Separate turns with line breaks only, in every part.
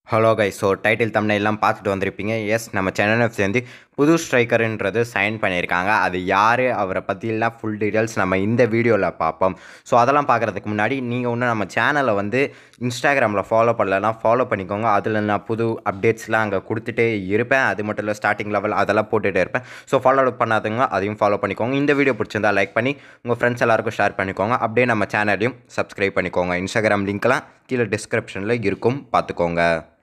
hello guys so title Tamil எல்லாம் பார்த்துட்டு வந்திருப்பீங்க எஸ் நம்ம சென்னை சேர்ந்து புது ஸ்ட்ரைக்கருன்றது சைன் பண்ணியிருக்காங்க அது யார் அவரை பற்றிலாம் ஃபுல் டீட்டெயில்ஸ் நம்ம இந்த வீடியோவில் பார்ப்போம் ஸோ அதெல்லாம் பார்க்குறதுக்கு முன்னாடி நீங்கள் ஒன்று நம்ம சேனலை வந்து இன்ஸ்டாகிராமில் ஃபாலோ பண்ணலன்னா ஃபாலோ பண்ணிக்கோங்க அதில் நான் புது அப்டேட்ஸ்லாம் அங்கே கொடுத்துட்டே இருப்பேன் அது மட்டும் இல்லை ஸ்டார்டிங் லெவல் அதெல்லாம் போட்டுகிட்டே இருப்பேன் ஸோ ஃபாலோ பண்ணாதவங்க அதையும் ஃபாலோ பண்ணிக்கோங்க இந்த வீடியோ பிடிச்சிருந்தா லைக் பண்ணி உங்கள் ஃப்ரெண்ட்ஸ் எல்லாருக்கும் ஷேர் பண்ணிக்கோங்க அப்படியே நம்ம சேனலையும் சப்ஸ்கிரைப் பண்ணிக்கோங்க இன்ஸ்டாகிராம் லிங்க்லாம் கீழே டிஸ்கிரிப்ஷனில் இருக்கும் பார்த்துக்கோங்க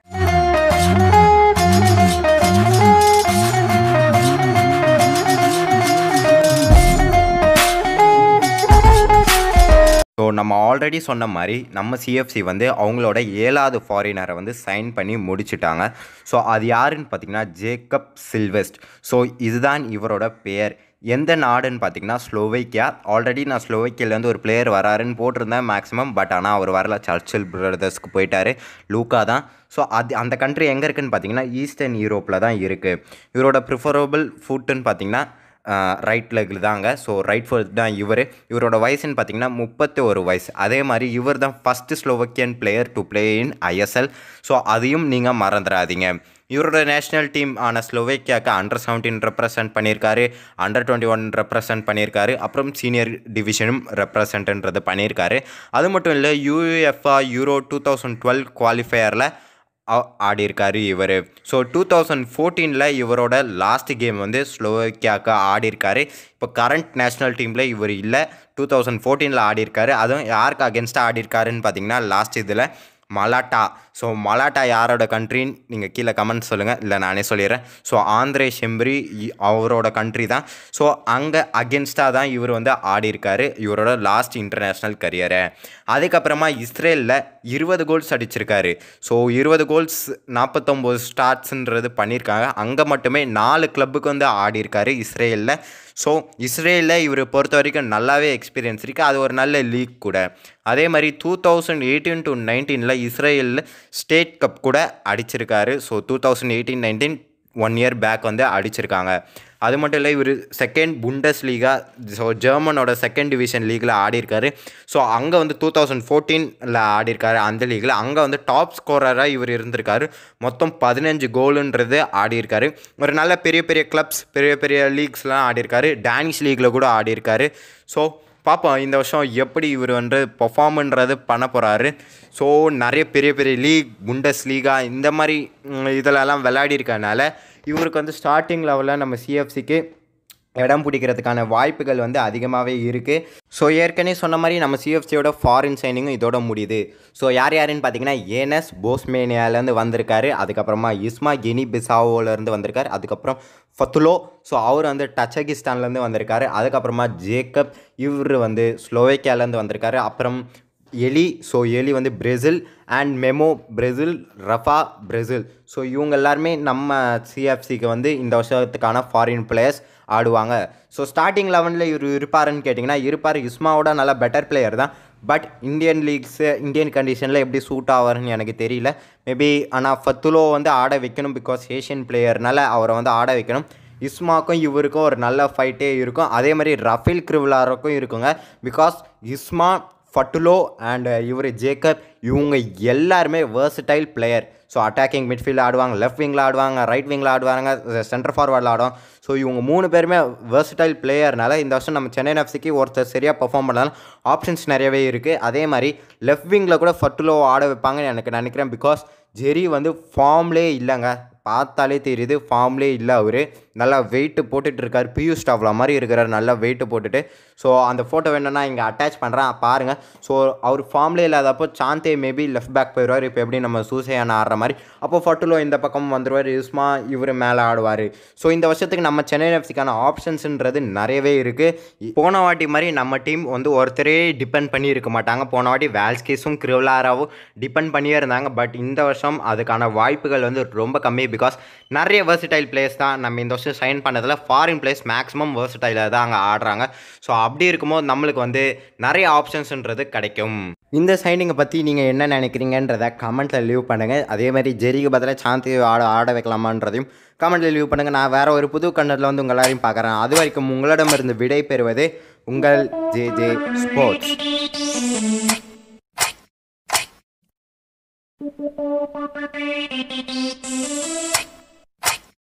ஸோ நம்ம ஆல்ரெடி சொன்ன மாதிரி நம்ம சிஎஃப்சி வந்து அவங்களோட ஏழாவது ஃபாரினரை வந்து சைன் பண்ணி முடிச்சிட்டாங்க ஸோ அது யாருன்னு பார்த்தீங்கன்னா ஜேக்கப் சில்வெஸ்ட் ஸோ இதுதான் இவரோட பெயர் எந்த நாடுன்னு பார்த்தீங்கன்னா ஸ்லோவைக்கியா ஆல்ரெடி நான் ஸ்லோவைக்கியாலேருந்து ஒரு பிளேயர் வராருன்னு போட்டிருந்தேன் மேக்ஸிமம் பட் ஆனால் அவர் வரல சர்ச்சில் பிரதர்ஸ்க்கு போயிட்டாரு லூக்கா தான் ஸோ அது அந்த கண்ட்ரி எங்கே இருக்குன்னு பார்த்தீங்கன்னா ஈஸ்டர்ன் யூரோப்பில் தான் இருக்குது இவரோட ப்ரிஃபரபிள் ஃபுட்டுன்னு பார்த்தீங்கன்னா ரைட் லெக்கில் தாங்க ஸோ ரைட் ஃபுட் தான் இவர் இவரோட வயசுன்னு பார்த்தீங்கன்னா முப்பத்தி ஒரு வயசு அதே மாதிரி இவர் தான் first Slovakian player to play in ISL so அதையும் நீங்கள் மறந்துடாதீங்க இவரோட நேஷ்னல் டீம் ஆன ஸ்லோவேக்கியாவுக்கு அண்டர் செவன்டீன் ரெப்ரசன்ட் பண்ணியிருக்காரு அண்டர் டுவெண்ட்டி ஒன் ரெப்ரசன்ட் பண்ணியிருக்காரு அப்புறம் சீனியர் டிவிஷனும் ரெப்ரசன்ட்ன்றது பண்ணியிருக்காரு அது மட்டும் இல்லை UEFA Euro two thousand twelve குவாலிஃபையரில் ஆடியிருக்காரு இவர் ஸோ டூ தௌசண்ட் ஃபோர்டீனில் இவரோட லாஸ்ட் கேம் வந்து ஸ்லோவேக்கியாவுக்கு ஆடியிருக்காரு இப்போ கரண்ட் நேஷ்னல் டீமில் இவர் இல்லை டூ தௌசண்ட் ஃபோர்டீனில் ஆடியிருக்காரு அதுவும் யாருக்கு அகென்ஸ்டாக ஆடியிருக்காருன்னு பார்த்தீங்கன்னா லாஸ்ட் இதில் மலாட்டா ஸோ மலாட்டா யாரோட கண்ட்ரின்னு நீங்கள் கீழே கமெண்ட் சொல்லுங்கள் இல்லை நானே சொல்லிடுறேன் ஸோ ஆந்திரே ஷெம்பரி அவரோட கண்ட்ரி தான் ஸோ அங்கே அகென்ஸ்டாக தான் இவர் வந்து ஆடியிருக்காரு இவரோட லாஸ்ட் இன்டர்நேஷ்னல் கரியரை அதுக்கப்புறமா இஸ்ரேலில் இருபது கோல்ஸ் அடிச்சிருக்காரு ஸோ இருபது கோல்ஸ் நாற்பத்தொம்போது ஸ்டார்ட்ஸுன்றது பண்ணியிருக்காங்க அங்கே மட்டுமே நாலு கிளப்புக்கு வந்து ஆடியிருக்காரு இஸ்ரேலில் ஸோ இஸ்ரேலில் இவர் பொறுத்த வரைக்கும் நல்லாவே எக்ஸ்பீரியன்ஸ் இருக்குது அது ஒரு நல்ல லீக் கூட அதே மாதிரி டூ தௌசண்ட் எயிட்டீன் டு நைன்டீனில் இஸ்ரேலில் ஸ்டேட் கப் கூட அடிச்சிருக்காரு so two thousand eighteen nineteen one year back வந்து அடிச்சிருக்காங்க அது மட்டும் இல்லை இவர் செகண்ட் புண்டஸ் லீகா ஸோ ஜெர்மனோட செகண்ட் டிவிஷன் லீகில் ஆடியிருக்காரு ஸோ அங்கே வந்து டூ தௌசண்ட் ஃபோர்டீனில் ஆடியிருக்காரு அந்த லீகில் அங்கே வந்து டாப் ஸ்கோரராக இவர் இருந்திருக்காரு மொத்தம் பதினஞ்சு கோலுன்றது ஆடியிருக்காரு ஒரு நல்ல பெரிய பெரிய கிளப்ஸ் பெரிய பெரிய லீக்ஸ்லாம் ஆடியிருக்காரு டேனிஷ் லீகில் கூட ஆடியிருக்காரு ஸோ பார்ப்போம் இந்த வருஷம் எப்படி இவர் வந்து பர்ஃபார்ம்ன்றது பண்ண போகிறாரு ஸோ நிறைய பெரிய பெரிய லீக் குண்டஸ் லீகா இந்த மாதிரி இதிலெல்லாம் விளையாடி இருக்கனால இவருக்கு வந்து ஸ்டார்டிங் லெவலில் நம்ம சிஎஃப்சிக்கு இடம் பிடிக்கிறதுக்கான வாய்ப்புகள் வந்து அதிகமாகவே இருக்குது ஸோ ஏற்கனவே சொன்ன மாதிரி நம்ம சிஎஃப்சியோட ஃபாரின் சைனிங்கும் இதோட முடியுது ஸோ யார் யாருன்னு பார்த்தீங்கன்னா ஏனஸ் போஸ்மேனியாலேருந்து வந்திருக்காரு அதுக்கப்புறமா இஸ்மா கெனி பிசாவோலேருந்து வந்திருக்காரு அதுக்கப்புறம் ஃபத்துலோ ஸோ அவர் வந்து டச்சகிஸ்தான்லேருந்து வந்திருக்காரு அதுக்கப்புறமா ஜேக்கப் இவர் வந்து ஸ்லோவேக்கியாலேருந்து வந்திருக்காரு அப்புறம் எலி ஸோ எலி வந்து Brazil and Memo Brazil Rafa Brazil so இவங்க எல்லாருமே நம்ம சிஎஃப்சிக்கு வந்து இந்த வருஷத்துக்கான ஃபாரின் பிளேயர்ஸ் ஆடுவாங்க ஸோ ஸ்டார்டிங் லெவனில் இவர் இருப்பாருன்னு கேட்டிங்கன்னா இருப்பார் இஸ்மாவோட நல்ல பெட்டர் பிளேயர் தான் பட் இந்தியன் லீக்ஸு இந்தியன் கண்டிஷனில் எப்படி சூட் ஆவார்னு எனக்கு தெரியல மேபி ஆனால் ஃபத்துலோ வந்து ஆட வைக்கணும் பிகாஸ் ஏஷியன் பிளேயர்னால அவரை வந்து ஆட வைக்கணும் இஸ்மாக்கும் இவருக்கும் ஒரு நல்ல ஃபைட்டே இருக்கும் அதே மாதிரி ரஃபேல் கிரிவிலாருக்கும் இருக்குங்க பிகாஸ் இஸ்மா ஃபட்டுலோ அண்ட் இவர் ஜேக்கப் இவங்க எல்லாருமே versatile player so attacking midfield ஆடுவாங்க லெஃப்ட் விங்கில் ஆடுவாங்க ரைட் விங்கில் ஆடுவாங்க சென்டர் ஃபார்வர்டில் ஆடும் ஸோ இவங்க மூணு பேருமே வேர்சடைல் பிளேயர்னால இந்த வருஷம் நம்ம சென்னை எஃப்சிக்கு ஒருத்தர் சரியாக பர்ஃபார்ம் பண்ணாலும் ஆப்ஷன்ஸ் நிறையவே இருக்குது அதே மாதிரி லெஃப்ட் விங்கில் கூட ஃபட்டுலோ ஆட வைப்பாங்கன்னு எனக்கு நினைக்கிறேன் பிகாஸ் ஜெரி வந்து ஃபார்ம்லே இல்லைங்க பார்த்தாலே தெரியுது ஃபார்ம்லே இல்லை அவர் நல்லா வெயிட்டு போட்டுட்டு இருக்கார் பியூ ஸ்டாஃப்ல மாதிரி இருக்கிறார் நல்லா வெயிட்டு போட்டுட்டு ஸோ அந்த ஃபோட்டோ வேணும்னா இங்கே அட்டாச் பண்ணுறேன் பாருங்கள் ஸோ அவர் ஃபார்ம்லே இல்லாதப்போ சாந்தே மேபி லெஃப்ட் பேக் போயிடுவார் இப்போ எப்படி நம்ம சூசையான ஆடுற மாதிரி அப்போ ஃபட்டுலோ இந்த பக்கம் வந்துடுவார் யுஸ்மா இவர் மேலே ஆடுவார் ஸோ இந்த வருஷத்துக்கு நம்ம சென்னை எஃப்சிக்கான ஆப்ஷன்ஸுன்றது நிறையவே இருக்குது போன வாட்டி மாதிரி நம்ம டீம் வந்து ஒருத்தரே டிபெண்ட் பண்ணி இருக்க மாட்டாங்க போன வாட்டி வேல்ஸ்கேஸும் கிரிவலாராவும் டிபெண்ட் பண்ணியே இருந்தாங்க பட் இந்த வருஷம் அதுக்கான வாய்ப்புகள் வந்து ரொம்ப கம்மி பிகாஸ் நிறைய வேர்சிடைல் பிளேயர்ஸ் தான் நம்ம இந்த வருஷம் சைன் பண்ணதில் ஃபாரின் பிளேயர்ஸ் மேக்ஸிமம் வேர்சிடைலில் தான் அங்கே ஆடுறாங்க ஸோ அப்படி இருக்கும்போது நம்மளுக்கு வந்து நிறைய ஆப்ஷன்ஸ்ன்றது கிடைக்கும் இந்த சைனிங்கை பற்றி நீங்கள் என்ன நினைக்கிறீங்கன்றத கமெண்ட்டில் லீவ் பண்ணுங்கள் அதே மாதிரி ஜெரிக்கு பதிலாக சாந்தி ஆட ஆட வைக்கலாமான்றதையும் கமெண்ட்டில் லீவ் பண்ணுங்கள் நான் வேறு ஒரு புது கண்டத்தில் வந்து உங்கள் எல்லாரையும் பார்க்குறேன் அது வரைக்கும் உங்களிடமிருந்து விடை பெறுவது உங்கள் ஜே ஜே ஸ்போர்ட்ஸ்
Take